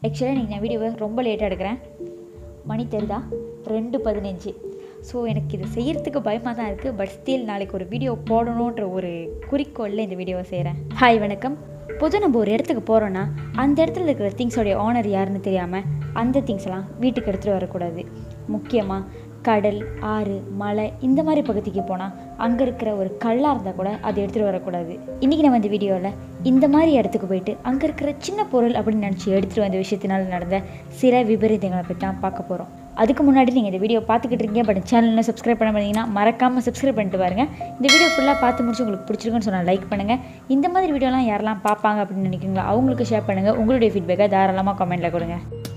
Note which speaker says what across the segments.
Speaker 1: ஆக்சுவலாக இன்றைக்கி நான் வீடியோவை ரொம்ப லேட்டாக எடுக்கிறேன் மணி தெரிதா ரெண்டு பதினஞ்சு ஸோ எனக்கு இது செய்கிறதுக்கு பயமாக தான் இருக்குது பட் ஸ்டில் நாளைக்கு ஒரு வீடியோ போடணுன்ற ஒரு குறிக்கோளில் இந்த வீடியோவை செய்கிறேன் ஹாய் வணக்கம் பொது நம்ம ஒரு இடத்துக்கு போகிறோன்னா அந்த இடத்துல இருக்கிற திங்ஸோடைய ஓனர் யாருன்னு தெரியாமல் அந்த திங்ஸ்லாம் வீட்டுக்கு எடுத்துகிட்டு வரக்கூடாது முக்கியமாக கடல் ஆறு மலை இந்த மாதிரி பகுதிக்கு போனால் அங்கே இருக்கிற ஒரு கல்லாக இருந்தால் கூட அதை எடுத்துகிட்டு வரக்கூடாது இன்றைக்கி நம்ம இந்த வீடியோவில் இந்த மாதிரி இடத்துக்கு போயிட்டு அங்கே இருக்கிற சின்ன பொருள் அப்படின்னு நினச்சி எடுத்துகிட்டு வந்த விஷயத்தினால நடந்த சில விபரீதங்களை பற்றி தான் பார்க்க போகிறோம் அதுக்கு முன்னாடி நீங்கள் இந்த வீடியோ பார்த்துக்கிட்டு இருக்கீங்க பட் சேனலில் சப்ஸ்கிரைப் பண்ண பார்த்தீங்கன்னா மறக்காமல் சப்ஸ்கிரைப் பண்ணிட்டு பாருங்கள் இந்த வீடியோ ஃபுல்லாக பார்த்து முடிச்சு உங்களுக்கு பிடிச்சிருக்குன்னு சொன்னால் லைக் பண்ணுங்கள் இந்த மாதிரி வீடியோலாம் யாரெல்லாம் பார்ப்பாங்க அப்படின்னு நினைக்கிறீங்களோ அவங்களுக்கு ஷேர் பண்ணுங்கள் உங்களுடைய ஃபீட்பேக்கை தாராளமாக கமெண்ட்டில் கொடுங்க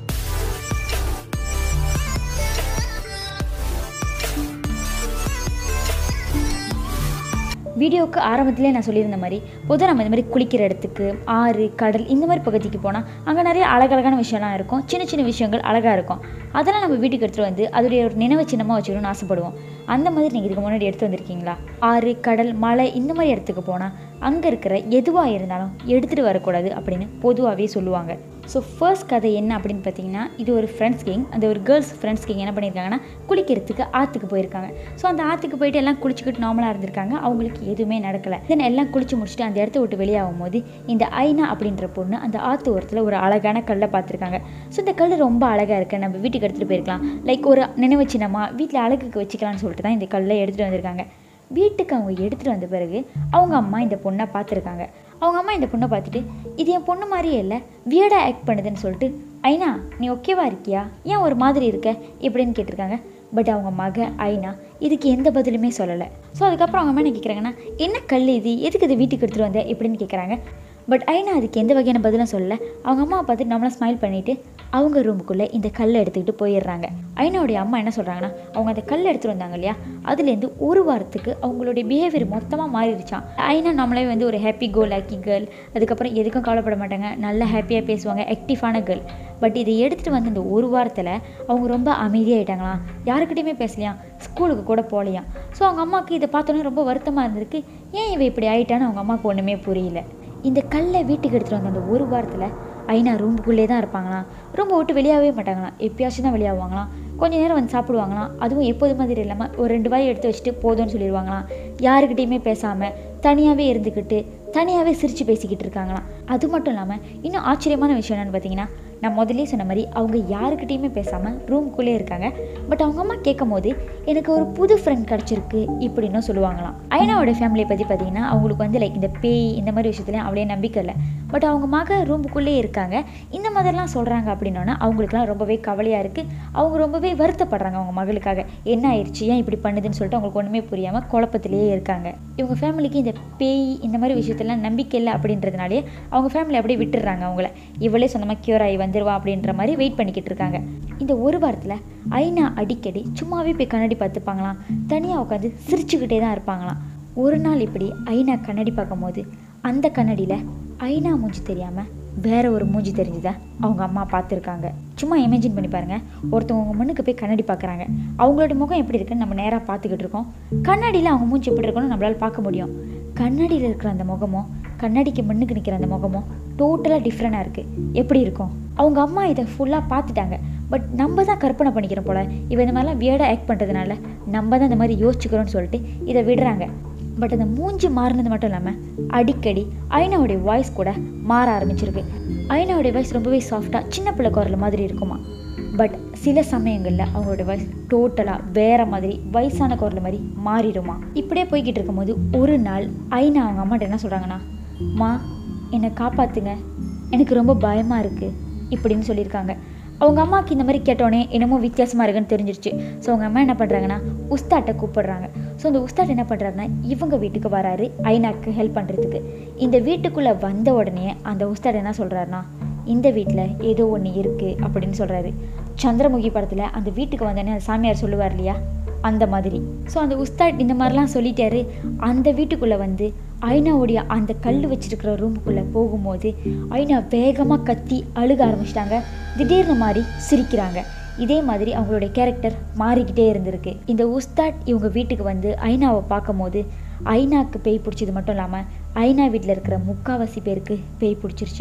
Speaker 1: வீடியோவுக்கு ஆரம்பத்திலே நான் சொல்லியிருந்த மாதிரி பொதுவாக நம்ம இந்த மாதிரி குளிக்கிற இடத்துக்கு ஆறு கடல் இந்த மாதிரி பகுதிக்கு போனால் அங்கே நிறைய அழகழகான விஷயம்லாம் இருக்கும் சின்ன சின்ன விஷயங்கள் அழகாக இருக்கும் அதெல்லாம் நம்ம வீட்டுக்கு எடுத்துகிட்டு வந்து அதோடைய ஒரு நினைவு சின்னமாக வச்சுக்கணும்னு ஆசைப்படுவோம் அந்த மாதிரி நீங்கள் இதுக்கு முன்னாடி எடுத்து வந்திருக்கீங்களா ஆறு கடல் மலை இந்த மாதிரி இடத்துக்கு போனால் அங்கே இருக்கிற எதுவாக இருந்தாலும் எடுத்துகிட்டு வரக்கூடாது அப்படின்னு பொதுவாகவே சொல்லுவாங்க ஸோ ஃபர்ஸ்ட் கதை என்ன அப்படின்னு பார்த்தீங்கன்னா இது ஒரு ஃப்ரெண்ட்ஸ் கேங் அந்த ஒரு கேர்ள்ஸ் ஃப்ரெண்ட்ஸ் கேங் என்ன பண்ணியிருக்காங்கன்னா குளிக்கிறதுக்கு ஆற்றுக்கு போயிருக்காங்க ஸோ அந்த ஆற்றுக்கு போயிட்டு எல்லாம் குளிச்சுக்கிட்டு நார்மலாக இருந்திருக்காங்க அவங்களுக்கு எதுவுமே நடக்கலை தென் எல்லாம் குளிச்சு முடிச்சுட்டு அந்த இடத்த விட்டு வெளியாகும் போது இந்த ஐனா அப்படின்ற பொண்ணு அந்த ஆற்று ஓரத்தில் ஒரு அழகான கல்லை பார்த்துருக்காங்க ஸோ இந்த கல் ரொம்ப அழகாக இருக்குது நம்ம வீட்டுக்கு எடுத்துகிட்டு போயிருக்கலாம் லைக் ஒரு நினைவு சின்னமாக வீட்டில் அழகுக்கு வச்சுக்கலாம்னு சொல்லிட்டு தான் இந்த கல்லை எடுத்துகிட்டு வந்திருக்காங்க வீட்டுக்கு அவங்க எடுத்துகிட்டு வந்த பிறகு அவங்க அம்மா இந்த பொண்ணை பார்த்துருக்காங்க அவங்க அம்மா இந்த பொண்ணை பார்த்துட்டு இது என் பொண்ணு மாதிரியே இல்லை வியர்டாக ஆக்ட் பண்ணுதுன்னு சொல்லிட்டு ஐனா நீ ஓகேவா இருக்கியா ஏன் ஒரு மாதிரி இருக்க இப்படின்னு கேட்டிருக்காங்க பட் அவங்க மக ஐனா இதுக்கு எந்த பதிலுமே சொல்லலை ஸோ அதுக்கப்புறம் அவங்க அம்மா என்ன கேட்குறாங்கன்னா என்ன கல் இது எதுக்கு இது வீட்டுக்கு எடுத்துகிட்டு வந்த இப்படின்னு கேட்குறாங்க பட் ஐனா அதுக்கு எந்த வகையான பதிலும் சொல்லலை அவங்க அம்மாவை பார்த்துட்டு நம்மளை ஸ்மைல் பண்ணிவிட்டு அவங்க ரூமுக்குள்ளே இந்த கல்லை எடுத்துக்கிட்டு போயிடுறாங்க ஐனாவுடைய அம்மா என்ன சொல்கிறாங்கன்னா அவங்க அந்த கல் எடுத்துகிட்டு வந்தாங்க இல்லையா அதுலேருந்து ஒரு வாரத்துக்கு அவங்களுடைய பிஹேவியர் மொத்தமாக மாறிடுச்சான் ஐனா நம்மளே வந்து ஒரு ஹாப்பி கோ லாக்கி கேர்ள் அதுக்கப்புறம் எதுக்கும் கவலைப்பட மாட்டாங்க நல்ல ஹாப்பியாக பேசுவாங்க ஆக்டிவான கேர்ள் பட் இதை எடுத்துகிட்டு வந்து இந்த ஒரு வாரத்தில் அவங்க ரொம்ப அமைதியாகிட்டாங்களாம் யாருக்கிட்டையுமே பேசலையாம் ஸ்கூலுக்கு கூட போகலையாம் ஸோ அவங்க அம்மாவுக்கு இதை பார்த்தோன்னே ரொம்ப வருத்தமாக இருந்திருக்கு ஏன் இவ இப்படி ஆயிட்டான்னு அவங்க அம்மாவுக்கு ஒன்றுமே புரியல இந்த கல்லை வீட்டுக்கு எடுத்துகிட்டு வந்த அந்த ஒரு வாரத்தில் ஐநா ரூமுக்குள்ளே தான் இருப்பாங்களாம் ரூமை விட்டு வெளியாகவே மாட்டாங்களாம் எப்பயாச்சும் தான் வெளியாகுவாங்களாம் கொஞ்ச நேரம் வந்து சாப்பிடுவாங்களாம் அதுவும் எப்போது மாதிரி இல்லாமல் ஒரு ரெண்டு வாய் எடுத்து வச்சுட்டு போதும்னு சொல்லிடுவாங்களாம் யாருக்கிட்டேயுமே பேசாமல் தனியாகவே இருந்துக்கிட்டு தனியாகவே சிரித்து பேசிக்கிட்டு இருக்காங்களாம் அது மட்டும் இல்லாமல் இன்னும் ஆச்சரியமான விஷயம் என்னென்னு பார்த்தீங்கன்னா நான் முதலே சொன்ன மாதிரி அவங்க யாருக்கிட்டேயுமே பேசாமல் ரூம்குள்ளே இருக்காங்க பட் அவங்க அம்மா கேட்கும் போது எனக்கு ஒரு புது ஃப்ரெண்ட் கிடச்சிருக்கு இப்படின்னும் சொல்லுவாங்களாம் ஐனாவோட ஃபேமிலியை பற்றி பார்த்தீங்கன்னா அவங்களுக்கு வந்து லைக் இந்த பேய் இந்த மாதிரி விஷயத்துலையும் அவ்வளோ நம்பிக்கை இல்லை பட் அவங்க மக ரூமுக்குள்ளே இருக்காங்க இந்த மாதிரிலாம் சொல்கிறாங்க அப்படின்னோன்னா அவங்களுக்குலாம் ரொம்பவே கவலையாக இருக்குது அவங்க ரொம்பவே வருத்தப்படுறாங்க அவங்க மகளுக்காக என்ன ஆயிடுச்சு ஏன் இப்படி பண்ணுதுன்னு சொல்லிட்டு அவங்களுக்கு ஒன்றுமே புரியாமல் குழப்பத்திலேயே இருக்காங்க இவங்க ஃபேமிலிக்கு இந்த பேய் இந்த மாதிரி விஷயத்தெல்லாம் நம்பிக்கை இல்லை அப்படின்றதுனாலே அவங்க ஃபேமிலி அப்படியே விட்டுடுறாங்க அவங்கள இவளே சொந்தமாக க்யூர் ஆகி வந்துடுவா அப்படின்ற மாதிரி வெயிட் பண்ணிக்கிட்டு இருக்காங்க இந்த ஒரு வாரத்தில் ஐநா அடிக்கடி சும்மாவே போய் கண்ணாடி பார்த்துப்பாங்களாம் தனியாக உட்காந்து சிரிச்சுக்கிட்டே தான் இருப்பாங்களாம் ஒரு நாள் இப்படி ஐநா கண்ணாடி பார்க்கும்போது அந்த கண்ணாடியில் ஐநா மூஞ்சி தெரியாமல் வேற ஒரு மூஞ்சி தெரிஞ்சுதா அவங்க அம்மா பார்த்துருக்காங்க சும்மா இமேஜின் பண்ணி பாருங்கள் ஒருத்தவங்க முன்னுக்கு போய் கண்ணாடி பார்க்குறாங்க அவங்களோட முகம் எப்படி இருக்குன்னு நம்ம நேராக பார்த்துக்கிட்டு இருக்கோம் கண்ணாடியில் அவங்க மூஞ்சி எப்படி இருக்குன்னு நம்மளால் பார்க்க முடியும் கண்ணாடியில் இருக்கிற அந்த முகமும் கண்ணாடிக்கு முன்னுக்கு நிற்கிற அந்த முகமும் டோட்டலாக டிஃப்ரெண்ட்டாக இருக்குது எப்படி இருக்கும் அவங்க அம்மா இதை ஃபுல்லாக பார்த்துட்டாங்க பட் நம்ம தான் கற்பனை பண்ணிக்கிறோம் போல் இவ இந்த மாதிரிலாம் வியர்டாக ஆக்ட் பண்ணுறதுனால நம்ம தான் இந்த மாதிரி யோசிச்சுக்கிறோன்னு சொல்லிட்டு இதை விடுறாங்க பட் அந்த மூஞ்சி மாறினது மட்டும் இல்லாமல் அடிக்கடி ஐனாவுடைய வாய்ஸ் கூட மாற ஆரம்பிச்சிருக்கு ஐனாவுடைய வாய்ஸ் ரொம்பவே சாஃப்டாக சின்ன பிள்ளை குரல் மாதிரி இருக்குமா பட் சில சமயங்களில் அவங்களோட வாய்ஸ் டோட்டலாக வேறு மாதிரி வயசான குரல் மாதிரி மாறிடுமா இப்படியே போய்கிட்டு இருக்கும்போது ஒரு நாள் ஐனா அவங்க அம்மாட்ட என்ன சொல்கிறாங்கன்னா மா என்னை காப்பாற்றுங்க எனக்கு ரொம்ப பயமாக இருக்குது இப்படின்னு சொல்லியிருக்காங்க அவங்க அம்மாவுக்கு இந்த மாதிரி கேட்டோன்னே என்னமோ வித்தியாசமாக இருக்குன்னு தெரிஞ்சிருச்சு ஸோ அவங்க அம்மா என்ன பண்ணுறாங்கன்னா உஸ்தாட்டை கூப்பிடுறாங்க ஸோ அந்த உஸ்தாட் என்ன பண்ணுறாருன்னா இவங்க வீட்டுக்கு வராரு ஐநாக்கு ஹெல்ப் பண்ணுறதுக்கு இந்த வீட்டுக்குள்ளே வந்த உடனே அந்த உஸ்தாட் என்ன சொல்கிறாருன்னா இந்த வீட்டில் ஏதோ ஒன்று இருக்குது அப்படின்னு சொல்கிறாரு சந்திரமுகி படத்தில் அந்த வீட்டுக்கு வந்தோடனே அந்த சாமியார் சொல்லுவார் இல்லையா அந்த மாதிரி ஸோ அந்த உஸ்தாட் இந்த மாதிரிலாம் சொல்லிட்டாரு அந்த வீட்டுக்குள்ளே வந்து ஐனாவுடைய அந்த கல் வச்சிருக்கிற ரூமுக்குள்ளே போகும்போது ஐனா வேகமாக கத்தி அழுக ஆரம்பிச்சிட்டாங்க திடீர்னு மாதிரி சிரிக்கிறாங்க இதே மாதிரி அவங்களுடைய கேரக்டர் மாறிக்கிட்டே இருந்திருக்கு இந்த உஸ்தாட் இவங்க வீட்டுக்கு வந்து ஐனாவை பார்க்கும்போது ஐநாக்கு பேய் பிடிச்சது மட்டும் இல்லாமல் ஐநா வீட்டில் இருக்கிற முக்காவாசி பேருக்கு பேய் பிடிச்சிருச்சு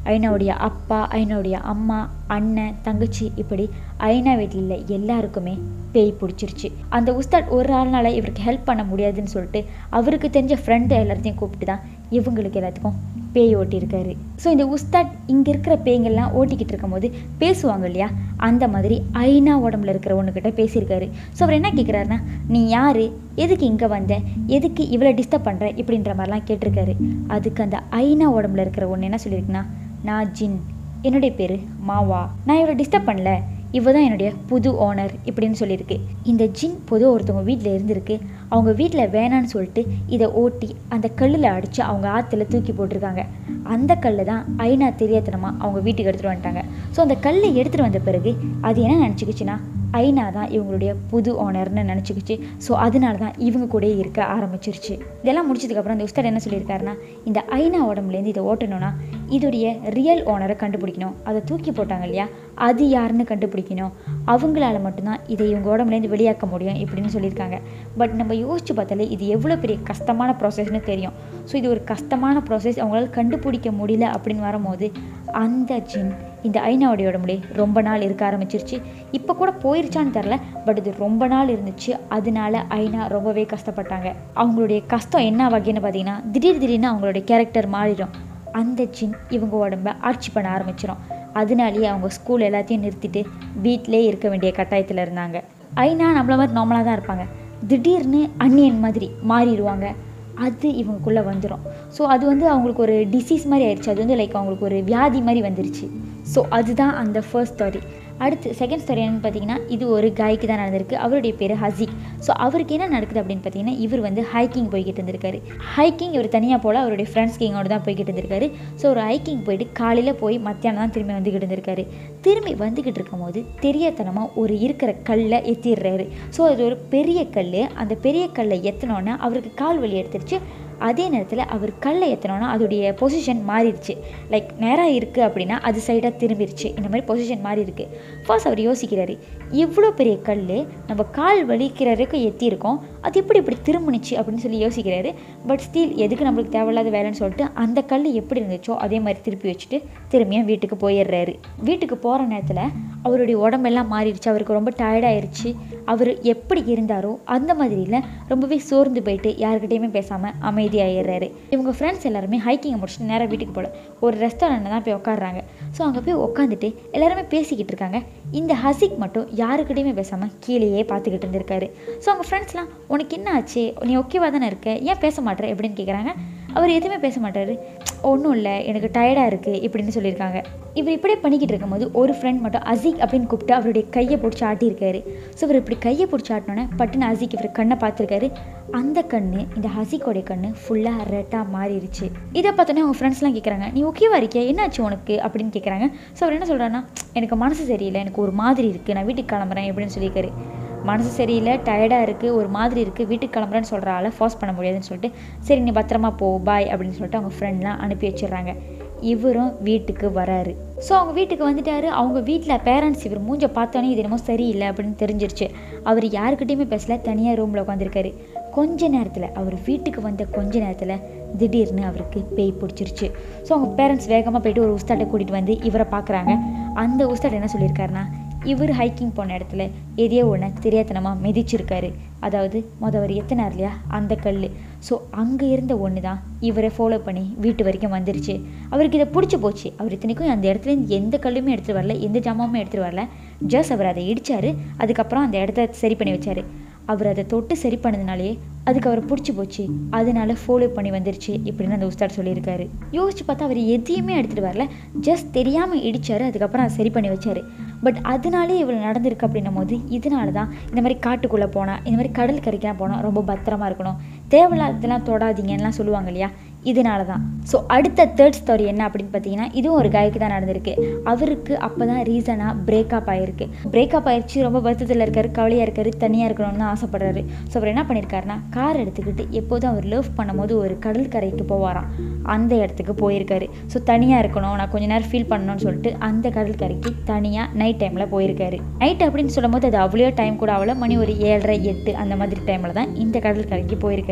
Speaker 1: ஐனாவுடைய அப்பா ஐனாவுடைய அம்மா அண்ணன் தங்கச்சி இப்படி ஐனா வீட்டில் இல்லை எல்லாருக்குமே பேய் பிடிச்சிருச்சு அந்த உஸ்தாத் ஒரு ஆள்னால இவருக்கு ஹெல்ப் பண்ண முடியாதுன்னு சொல்லிட்டு அவருக்கு தெரிஞ்ச ஃப்ரெண்டு எல்லாத்தையும் கூப்பிட்டு தான் இவங்களுக்கு எல்லாத்துக்கும் பேய் ஓட்டியிருக்காரு ஸோ இந்த உஸ்தாத் இங்கே இருக்கிற பேய்ங்கள்லாம் ஓட்டிக்கிட்டு இருக்கும்போது பேசுவாங்க இல்லையா அந்த மாதிரி ஐநா உடம்புல இருக்கிற ஒன்றுக்கிட்ட பேசியிருக்காரு ஸோ அவர் என்ன கேட்குறாருன்னா நீ யார் எதுக்கு இங்கே வந்த எதுக்கு இவ்வளோ டிஸ்டர்ப் பண்ணுற இப்படின்ற மாதிரிலாம் கேட்டிருக்காரு அதுக்கு அந்த ஐநா உடம்புல இருக்கிற ஒன்று என்ன சொல்லியிருக்குன்னா நான் ஜின் என்னுடைய பேர் மாவா நான் இவரை டிஸ்டர்ப் பண்ணல இவ தான் என்னுடைய புது ஓனர் இப்படின்னு சொல்லியிருக்கு இந்த ஜின் பொதுவாக ஒருத்தவங்க வீட்டில் இருந்திருக்கு அவங்க வீட்டில் வேணான்னு சொல்லிட்டு இதை ஓட்டி அந்த கல்லில் அடித்து அவங்க ஆற்றுல தூக்கி போட்டிருக்காங்க அந்த கல்லை தான் ஐநா தெரியாதனமாக அவங்க வீட்டுக்கு எடுத்துகிட்டு வந்துட்டாங்க ஸோ அந்த கல்லை எடுத்துகிட்டு வந்த பிறகு அது என்ன நினச்சிக்கிச்சுன்னா ஐநா தான் இவங்களுடைய புது ஓனர்னு நினச்சிக்கிச்சு ஸோ அதனால தான் இவங்க கூடயே இருக்க ஆரம்பிச்சிருச்சு இதெல்லாம் முடிச்சதுக்கப்புறம் அந்த உஸ்தாட் என்ன சொல்லியிருக்காருன்னா இந்த ஐநா உடம்புலேருந்து இதை ஓட்டணும்னா இதோடைய ரியல் ஓனரை கண்டுபிடிக்கணும் அதை தூக்கி போட்டாங்க இல்லையா அது யாருன்னு கண்டுபிடிக்கணும் அவங்களால மட்டும்தான் இதை இவங்க உடம்புலேருந்து வெளியாக்க முடியும் இப்படின்னு சொல்லியிருக்காங்க பட் நம்ம யோசிச்சு பார்த்தாலே இது எவ்வளோ பெரிய கஷ்டமான ப்ராசஸ்னு தெரியும் ஸோ இது ஒரு கஷ்டமான ப்ராசஸ் அவங்களால கண்டுபிடிக்க முடியல அப்படின்னு வரும்போது அந்த ஜின் இந்த ஐநாவுடைய உடம்புலே ரொம்ப நாள் இருக்க ஆரம்பிச்சிருச்சு இப்போ கூட போயிருச்சான்னு தெரில பட் இது ரொம்ப நாள் இருந்துச்சு அதனால ஐநா ரொம்பவே கஷ்டப்பட்டாங்க அவங்களுடைய கஷ்டம் என்ன வகைன்னு பார்த்தீங்கன்னா திடீர் திடீர்னு அவங்களுடைய கேரக்டர் மாறிடும் அந்த ஜின் இவங்க உடம்ப ஆட்சி பண்ண ஆரம்பிச்சிடும் அதனாலேயே அவங்க ஸ்கூல் எல்லாத்தையும் நிறுத்திட்டு வீட்டிலே இருக்க வேண்டிய கட்டாயத்தில் இருந்தாங்க ஐநா நம்மள மாதிரி நார்மலாக தான் இருப்பாங்க திடீர்னு அன்னியன் மாதிரி மாறிடுவாங்க அது இவங்களுக்குள்ளே வந்துடும் ஸோ அது வந்து அவங்களுக்கு ஒரு டிசீஸ் மாதிரி ஆயிடுச்சு அது வந்து லைக் அவங்களுக்கு ஒரு வியாதி மாதிரி வந்துருச்சு ஸோ அதுதான் அந்த ஃபர்ஸ்ட் ஸ்டோரி அடுத்து செகண்ட் ஸ்டோரி என்னன்னு பார்த்தீங்கன்னா இது ஒரு காய்க்கு தான் நடந்திருக்கு அவருடைய பேர் ஹசிக் ஸோ அவருக்கு என்ன நடக்குது அப்படின்னு பார்த்தீங்கன்னா இவர் வந்து ஹைக்கிங் போய்கிட்டு இருந்திருக்காரு ஹைக்கிங் இவர் தனியாக போல் அவருடைய ஃப்ரெண்ட்ஸ் கிங்கோட தான் போய்கிட்டு இருந்திருக்காரு ஸோ ஒரு ஹைக்கிங் போயிட்டு காலையில் போய் மத்தியானம் தான் திரும்பி வந்துக்கிட்டு இருந்திருக்காரு திரும்பி வந்துக்கிட்டு இருக்கும்போது தெரியாதனமாக ஒரு இருக்கிற கல்லை எத்திடுறாரு ஸோ அது ஒரு பெரிய கல் அந்த பெரிய கல்லை எத்தினோன்னே அவருக்கு கால் வலி எடுத்துருச்சு அதே நேரத்தில் அவர் கல்லை ஏற்றினோன்னா அதோடைய பொசிஷன் மாறிடுச்சு லைக் நேராக இருக்குது அப்படின்னா அது சைடாக திரும்பிடுச்சு இந்த மாதிரி பொசிஷன் மாறி இருக்கு ஃபர்ஸ்ட் அவர் யோசிக்கிறாரு இவ்வளோ பெரிய கல் நம்ம கால் வலிக்கிற வரைக்கும் எத்தியிருக்கோம் அது எப்படி இப்படி திரும்பினுச்சு அப்படின்னு சொல்லி யோசிக்கிறாரு பட் ஸ்டில் எதுக்கு நம்மளுக்கு தேவையில்லாத வேலைன்னு சொல்லிட்டு அந்த கல் எப்படி இருந்துச்சோ அதே மாதிரி திருப்பி வச்சுட்டு திரும்பியும் வீட்டுக்கு போயிடுறாரு வீட்டுக்கு போகிற நேரத்தில் அவருடைய உடம்பெல்லாம் மாறிடுச்சு அவருக்கு ரொம்ப டயர்டாயிருச்சு அவர் எப்படி இருந்தாரோ அந்த மாதிரி இல்லை ரொம்பவே சோர்ந்து போயிட்டு யாருக்கிட்டையுமே பேசாமல் அமைதியாகிடுறாரு இவங்க ஃப்ரெண்ட்ஸ் எல்லாருமே ஹைக்கிங்கை முடிச்சுட்டு நேராக வீட்டுக்கு போகல ஒரு ரெஸ்டாரண்ட்டில் தான் போய் உட்காடுறாங்க ஸோ அங்கே போய் உட்காந்துட்டு எல்லாருமே பேசிக்கிட்டு இருக்காங்க இந்த ஹசிக் மட்டும் யாருக்கிட்டையுமே பேசாமல் கீழேயே பார்த்துக்கிட்டு இருந்திருக்காரு ஸோ அவங்க ஃப்ரெண்ட்ஸ்லாம் உனக்கு என்ன ஆச்சு நீ ஓகேவா தானே இருக்க ஏன் பேச மாட்டேற எப்படின்னு கேட்குறாங்க அவர் எதுவுமே பேச மாட்டார் ஒன்றும் இல்லை எனக்கு டயர்டாக இருக்குது இப்படின்னு சொல்லியிருக்காங்க இவர் இப்படியே பண்ணிக்கிட்டு இருக்கும்போது ஒரு ஃப்ரெண்ட் மட்டும் அசீக் அப்படின்னு கூப்பிட்டு அவருடைய கையை பிடிச்சி ஆட்டியிருக்காரு ஸோ இவர் இப்படி கையை பிடிச்சி ஆட்டினோன்னே பட்டுன்னு அசீக் இவர் கண்ணை பார்த்துருக்காரு அந்த கண்ணு இந்த ஹசிக்கோடைய கண்ணு ஃபுல்லாக ரெட்டாக மாறிடுச்சு இதை பார்த்தோன்னே அவங்க ஃப்ரெண்ட்ஸ்லாம் கேட்குறாங்க நீ ஓகேவா இருக்கியா என்னாச்சு உனக்கு அப்படின்னு கேட்குறாங்க ஸோ அவர் என்ன சொல்கிறாருன்னா எனக்கு மனசு சரியில்லை எனக்கு ஒரு மாதிரி இருக்குது நான் வீட்டுக்கு கிளம்புறேன் எப்படின்னு சொல்லியிருக்காரு மனசு சரியில்லை டயர்டாக இருக்குது ஒரு மாதிரி இருக்குது வீட்டுக்கு கிளம்புறேன்னு சொல்கிற ஆளை ஃபாஸ்ட் பண்ண முடியாதுன்னு சொல்லிட்டு சரி நீ பத்திரமா போ பாய் அப்படின்னு சொல்லிட்டு அவங்க ஃப்ரெண்ட்லாம் அனுப்பி வச்சிடுறாங்க இவரும் வீட்டுக்கு வராரு ஸோ அவங்க வீட்டுக்கு வந்துட்டாரு அவங்க வீட்டில் பேரண்ட்ஸ் இவர் மூஞ்ச பார்த்தோன்னே இது என்னமோ சரியில்லை அப்படின்னு தெரிஞ்சிருச்சு அவர் யாருக்கிட்டையுமே பேசல தனியாக ரூமில் உட்காந்துருக்காரு கொஞ்ச நேரத்தில் அவர் வீட்டுக்கு வந்த கொஞ்ச நேரத்தில் திடீர்னு அவருக்கு பேய் பிடிச்சிருச்சு ஸோ அவங்க பேரண்ட்ஸ் வேகமாக போயிட்டு ஒரு உஸ்தாட்டை கூட்டிகிட்டு வந்து இவரை பார்க்குறாங்க அந்த உஸ்தாட் என்ன சொல்லியிருக்காருன்னா இவர் ஹைக்கிங் போன இடத்துல எதையோ ஒன்று தெரியாதனமாக மிதிச்சிருக்காரு அதாவது மொதல் அவர் எத்தனார் இல்லையா அந்த கல் ஸோ அங்கே இருந்த ஒன்று தான் இவரை ஃபாலோ பண்ணி வீட்டு வரைக்கும் வந்துருச்சு அவருக்கு இதை பிடிச்சி போச்சு அவர் இத்தனைக்கும் அந்த இடத்துலேருந்து எந்த கல்லுமே எடுத்துகிட்டு வரல எந்த ஜாமாவுமே எடுத்துகிட்டு வரல ஜஸ்ட் அவர் அதை இடித்தார் அதுக்கப்புறம் அந்த இடத்த சரி பண்ணி வச்சார் அவர் அதை தொட்டு சரி பண்ணதுனாலே அதுக்கு அவர் பிடிச்சி போச்சு அதனால ஃபாலோ பண்ணி வந்துருச்சு இப்படின்னு அந்த உஸ்தாட் சொல்லியிருக்காரு யோசிச்சு பார்த்தா அவர் எதையுமே எடுத்துகிட்டு வரல ஜஸ்ட் தெரியாமல் இடிச்சாரு அதுக்கப்புறம் அதை சரி பண்ணி வச்சாரு பட் அதனாலே இவ்வளோ நடந்திருக்கு அப்படின்னும் போது இதனால தான் இந்த மாதிரி காட்டுக்குள்ளே போனால் இந்த மாதிரி கடல் கரைக்கெல்லாம் போனால் ரொம்ப பத்திரமா இருக்கணும் தேவையில்லாததெல்லாம் தொடாதீங்கலாம் சொல்லுவாங்க இல்லையா இதனால தான் ஸோ அடுத்த தேர்ட் ஸ்டோரி என்ன அப்படின்னு பார்த்தீங்கன்னா இதுவும் ஒரு காய்க்கு தான் நடந்திருக்கு அவருக்கு அப்போ தான் ரீசனாக பிரேக்கப் ஆகிருக்கு பிரேக்கப் ஆயிடுச்சு ரொம்ப வருத்தத்தில் இருக்காரு கவலையாக இருக்காரு தனியாக இருக்கணும்னு ஆசைப்படுறாரு ஸோ அவர் என்ன பண்ணியிருக்காருன்னா கார் எடுத்துக்கிட்டு எப்போதும் அவர் லவ் பண்ணும்போது ஒரு கடல் கரைக்கு போவாராம் அந்த இடத்துக்கு போயிருக்காரு ஸோ தனியாக இருக்கணும் நான் கொஞ்ச நேரம் ஃபீல் பண்ணணும்னு சொல்லிட்டு அந்த கடல் கரைக்கு தனியாக நைட் டைமில் போயிருக்காரு நைட் அப்படின்னு சொல்லும்போது அது அவ்வளோ டைம் கூட அவ்வளோ மணி ஒரு ஏழரை எட்டு அந்த மாதிரி டைமில் தான் இந்த கடல் கரைக்கு போயிருக்காரு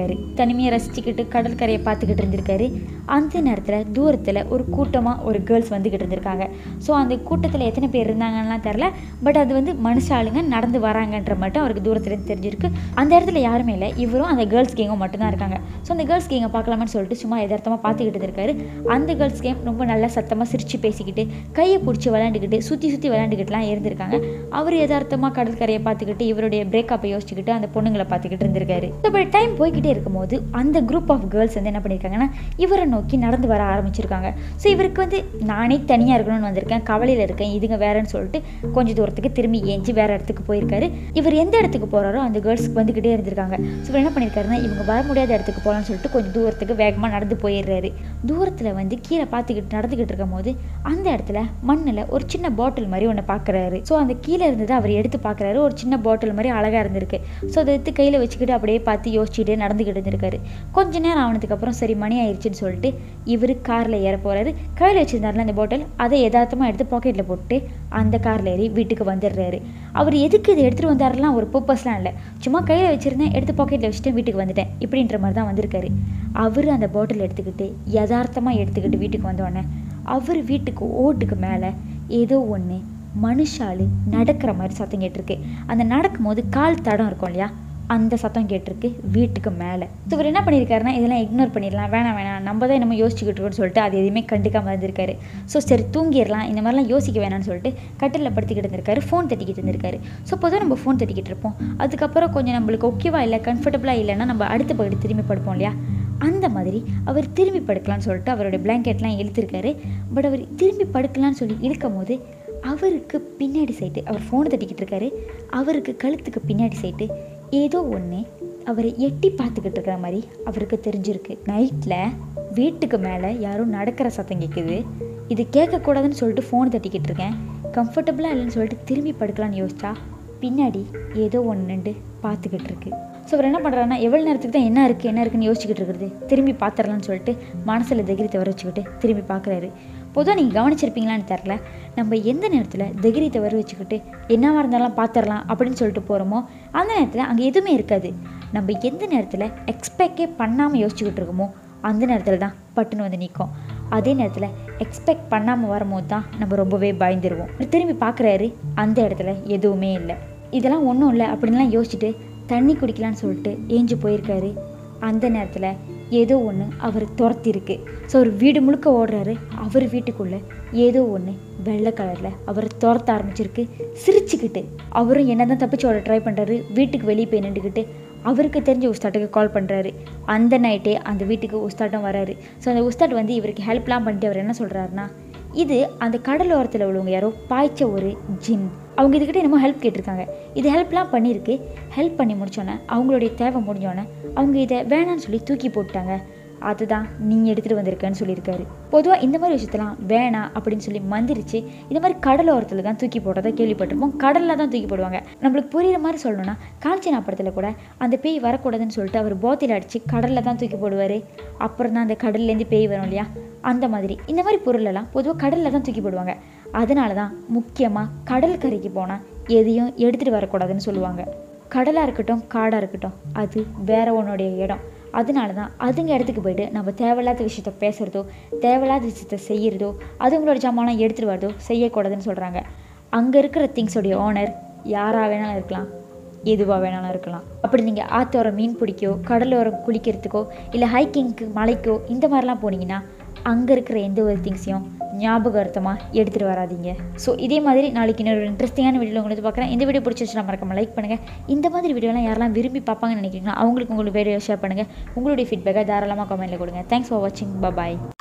Speaker 1: இருந்திருக்காரு தனிமையை ரசிச்சுக்கிட்டு கடற்கரையை பார்த்துக்கிட்டு இருந்திருக்காரு அந்த நேரத்தில் தூரத்தில் ஒரு கூட்டமாக ஒரு கேர்ள்ஸ் வந்துக்கிட்டு இருந்திருக்காங்க ஸோ அந்த கூட்டத்தில் எத்தனை பேர் இருந்தாங்கலாம் தெரில பட் அது வந்து மனுஷாளுங்க நடந்து வராங்கன்ற மட்டும் அவருக்கு தூரத்துலேருந்து தெரிஞ்சிருக்கு அந்த இடத்துல யாருமே இல்லை இவரும் அந்த கேர்ள்ஸ் கேங்கும் மட்டும்தான் இருக்காங்க ஸோ அந்த கேர்ள்ஸ் கேங்கை பார்க்கலாமான்னு சொல்லிட்டு சும்மா எதார்த்தமாக பார்த்துக்கிட்டு இருந்திருக்காரு அந்த கேர்ள்ஸ் கேம் ரொம்ப நல்லா சத்தமாக சிரித்து பேசிக்கிட்டு கையை பிடிச்சி விளையாண்டுக்கிட்டு சுற்றி சுற்றி விளையாண்டுக்கிட்டுலாம் இருந்திருக்காங்க அவர் யதார்த்தமாக கடற்கரையை பார்த்துக்கிட்டு இவருடைய பிரேக்கப்பை யோசிச்சுக்கிட்டு அந்த பொண்ணுங்களை பார்த்துக்கிட்டு இருந்திருக்காரு இப்போ டைம் போய்கிட்டே இருக்கும்போது அந்த குரூப் ஆஃப் கேர்ள்ஸ் வந்து என்ன பண்ணியிருக்காங்கன்னா இவரை நோக்கி நடந்து வர ஆரம்பிச்சிருக்காங்க ஸோ இவருக்கு வந்து நானே தனியாக இருக்கணும்னு வந்திருக்கேன் கவலையில் இருக்கேன் இதுங்க வேறன்னு சொல்லிட்டு கொஞ்சம் தூரத்துக்கு திரும்பி ஏஞ்சி வேற இடத்துக்கு போயிருக்காரு இவர் எந்த இடத்துக்கு போகிறாரோ அந்த கேர்ள்ஸ்க்கு வந்துக்கிட்டே இருந்திருக்காங்க ஸோ இவர் என்ன பண்ணியிருக்காருன்னா இவங்க வர முடியாத இடத்துக்கு போகலான்னு சொல்லிட்டு கொஞ்சம் தூரத்துக்கு வேகமாக நடந்து போயிடுறாரு தூரத்தில் வந்து கீழே பார்த்துக்கிட்டு நடந்துக்கிட்டு இருக்கும் போது அந்த இடத்துல மண்ணில் ஒரு சின்ன பாட்டில் மாதிரி ஒன்று பார்க்குறாரு ஸோ அந்த கீழே இருந்ததை அவர் எடுத்து பார்க்குறாரு ஒரு சின்ன பாட்டில் மாதிரி அழகாக இருந்திருக்கு ஸோ அதை எடுத்து கையில் வச்சுக்கிட்டு அப்படியே பார்த்து யோசிச்சுட்டே நடந்துக்கிட்டு இருந்திருக்காரு கொஞ்ச நேரம் ஆனதுக்கு அப்புறம் சரி மணி ஆயிடுச்சுன்னு சொல்லிட்டு இவர் காரில் ஏற போகிறாரு கையில் வச்சிருந்தாருல அந்த பாட்டில் அதை யதார்த்தமாக எடுத்து பாக்கெட்டில் போட்டு அந்த காரில் ஏறி வீட்டுக்கு வந்துடுறாரு அவர் எதுக்கு இதை எடுத்துகிட்டு வந்தாருலாம் ஒரு பர்பஸ்லாம் இல்லை சும்மா கையில் வச்சுருந்தேன் எடுத்து பாக்கெட்டில் வச்சுட்டு வீட்டுக்கு வந்துட்டேன் இப்படின்ற மாதிரி தான் வந்திருக்காரு அவர் அந்த பாட்டில் எடுத்துக்கிட்டு யதார்த்தமாக எடுத்துக்கிட்டு வீட்டுக்கு வந்தோடனே அவர் வீட்டுக்கு ஓட்டுக்கு மேலே ஏதோ ஒன்று மனுஷாலு நடக்கிற மாதிரி சத்தம் கேட்டிருக்கு அந்த நடக்கும்போது கால் தடம் இருக்கும் இல்லையா அந்த சத்தம் கேட்டிருக்கு வீட்டுக்கு மேலே ஸோ இவர் என்ன பண்ணியிருக்காருன்னா இதெல்லாம் இக்னோர் பண்ணிடலாம் வேணாம் வேணாம் நம்ம தான் என்னமோ யோசிச்சுக்கிட்டு இருக்கோம்னு சொல்லிட்டு அது எதுவுமே கண்டுக்காமல் இருந்திருக்காரு ஸோ சரி தூங்கிடலாம் இந்த மாதிரிலாம் யோசிக்க வேணாம்னு சொல்லிட்டு கட்டிலில் படுத்துக்கிட்டு இருந்திருக்காரு ஃபோன் தட்டிக்கிட்டு இருந்திருக்காரு ஸோ பொதுவாக நம்ம ஃபோன் தட்டிக்கிட்டு இருப்போம் அதுக்கப்புறம் கொஞ்சம் நம்மளுக்கு ஓகேவா இல்லை கம்ஃபர்டபுளாக இல்லைன்னா நம்ம அடுத்த பகுதி திரும்பி படுப்போம் இல்லையா அந்த மாதிரி அவர் திரும்பி படுக்கலாம்னு சொல்லிட்டு அவருடைய பிளாங்கெட்லாம் இழுத்துருக்காரு பட் அவர் திரும்பி படுக்கலாம்னு சொல்லி இழுக்கும் போது அவருக்கு பின்னாடி சைட்டு அவர் ஃபோனை தட்டிக்கிட்டு இருக்காரு அவருக்கு கழுத்துக்கு பின்னாடி சைட்டு ஏதோ ஒன்று அவரை எட்டி பார்த்துக்கிட்டு இருக்கிற மாதிரி அவருக்கு தெரிஞ்சிருக்கு நைட்டில் வீட்டுக்கு மேலே யாரும் நடக்கிற சத்தம் கேட்குது இது கேட்கக்கூடாதுன்னு சொல்லிட்டு ஃபோன் தட்டிக்கிட்டு இருக்கேன் கம்ஃபர்டபுளாக இல்லைன்னு சொல்லிட்டு திரும்பி படுக்கலான்னு யோசிச்சா பின்னாடி ஏதோ ஒன்று பார்த்துக்கிட்டு இருக்கு ஸோ அவர் என்ன பண்ணுறாருன்னா எவ்வளோ நேரத்துக்கு தான் என்ன இருக்குது என்ன இருக்குன்னு யோசிச்சுக்கிட்டு இருக்கிறது திரும்பி பார்த்துடலான்னு சொல்லிட்டு மனசில் தைரியத்தை வர வச்சுக்கிட்டு திரும்பி பார்க்குறாரு பொதுவாக நீங்கள் கவனிச்சிருப்பீங்களான்னு தெரில நம்ம எந்த நேரத்தில் தைரியத்தை வர வச்சுக்கிட்டு என்னவாக இருந்தாலும் பார்த்துடலாம் அப்படின்னு சொல்லிட்டு போகிறோமோ அந்த நேரத்தில் அங்கே எதுவுமே இருக்காது நம்ம எந்த நேரத்தில் எக்ஸ்பெக்டே பண்ணாமல் யோசிச்சுக்கிட்டு இருக்கோமோ அந்த நேரத்தில் தான் பட்டுன்னு வந்து நிற்கும் அதே நேரத்தில் எக்ஸ்பெக்ட் பண்ணாமல் வரும்போது தான் நம்ம ரொம்பவே பயந்துருவோம் திரும்பி பார்க்குறாரு அந்த இடத்துல எதுவுமே இல்லை இதெல்லாம் ஒன்றும் இல்லை அப்படின்லாம் யோசிச்சுட்டு தண்ணி குடிக்கலான்னு சொல்லிட்டு ஏஞ்சி போயிருக்காரு அந்த நேரத்தில் ஏதோ ஒன்று அவர் துரத்திருக்கு ஸோ அவர் வீடு முழுக்க ஓடுறாரு அவர் வீட்டுக்குள்ளே ஏதோ ஒன்று வெள்ளை கலரில் அவர் துரத்த ஆரம்பிச்சிருக்கு சிரிச்சுக்கிட்டு அவரும் என்ன தான் தப்பிச்சு ஓட ட்ரை பண்ணுறாரு வீட்டுக்கு வெளியே போய் நின்றுக்கிட்டு அவருக்கு தெரிஞ்ச உஸ்தாட்டுக்கு கால் பண்ணுறாரு அந்த நைட்டே அந்த வீட்டுக்கு உஸ்தாட்டம் வராரு ஸோ அந்த உஸ்தாட் வந்து இவருக்கு ஹெல்ப்லாம் பண்ணிட்டு அவர் என்ன சொல்கிறாருன்னா இது அந்த கடலோரத்தில் உள்ளவங்க யாரோ பாய்ச்ச ஒரு ஜின் அவங்க இதுக்கிட்ட என்னமோ ஹெல்ப் கேட்டிருக்காங்க இது ஹெல்ப்லாம் பண்ணியிருக்கு ஹெல்ப் பண்ணி முடிச்சோன்னே அவங்களுடைய தேவை முடிஞ்சோன்னே அவங்க இதை வேணான்னு சொல்லி தூக்கி போட்டாங்க அதுதான் நீங்கள் எடுத்துகிட்டு வந்திருக்கேன்னு சொல்லியிருக்காரு பொதுவாக இந்த மாதிரி விஷயத்தெல்லாம் வேணாம் அப்படின்னு சொல்லி மந்திரிச்சு இந்த மாதிரி கடலோரத்தில் தான் தூக்கி போடுறதா கேள்விப்பட்டிருப்போம் கடலில் தான் தூக்கி போடுவாங்க நம்மளுக்கு புரியுற மாதிரி சொல்லணும்னா காஞ்சனா படத்தில் கூட அந்த பேய் வரக்கூடாதுன்னு சொல்லிட்டு அவர் போத்தில் அடித்து கடலில் தான் தூக்கி போடுவார் அப்புறம் தான் அந்த கடல்லேருந்து பேய் வரும் இல்லையா அந்த மாதிரி இந்த மாதிரி பொருளெல்லாம் பொதுவாக கடலில் தான் தூக்கி போடுவாங்க அதனால தான் முக்கியமாக கடல் கரைக்கு போனால் எதையும் எடுத்துகிட்டு வரக்கூடாதுன்னு சொல்லுவாங்க கடலாக இருக்கட்டும் காடாக இருக்கட்டும் அது வேற ஒன்றுடைய இடம் அதனால தான் அதுங்க இடத்துக்கு போயிட்டு நம்ம தேவையில்லாத விஷயத்த பேசுகிறதோ தேவையில்லாத விஷயத்த செய்கிறதோ அதுங்களோட ஜாமான்லாம் எடுத்துகிட்டு வரதோ செய்யக்கூடாதுன்னு சொல்கிறாங்க அங்கே இருக்கிற திங்ஸோடைய ஓனர் யாராக வேணாலும் இருக்கலாம் எதுவாக வேணாலும் இருக்கலாம் அப்படி நீங்கள் ஆத்தோரம் மீன் பிடிக்கோ கடலோரம் குளிக்கிறதுக்கோ இல்லை ஹைக்கிங்க்கு மலைக்கோ இந்த மாதிரிலாம் போனீங்கன்னா அங்கே இருக்கிற எந்த ஒரு திங்ஸையும் ஞாபகார்த்தமாக எடுத்துகிட்டு வராதீங்க ஸோ இதே மாதிரி நாளைக்கு இன்னொரு இன்ட்ரெஸ்டிங்கான வீடியோ உங்களுக்கு பார்க்குறேன் இந்த வீடியோ பிடிச்சிருச்சுன்னா மறக்காம லைக் பண்ணுங்கள் இந்த மாதிரி வீடியோலாம் யாரெல்லாம் விரும்பி பார்ப்பாங்கன்னு நினைக்கிறீங்கன்னா அவங்களுக்கு உங்களுக்கு வீடியோ ஷேர் பண்ணுங்கள் உங்களுடைய ஃபீட்பேக்கை தாராளமாக கமெண்ட்டில் கொடுங்க தேங்க்ஸ் ஃபார் வாட்சிங் பாய்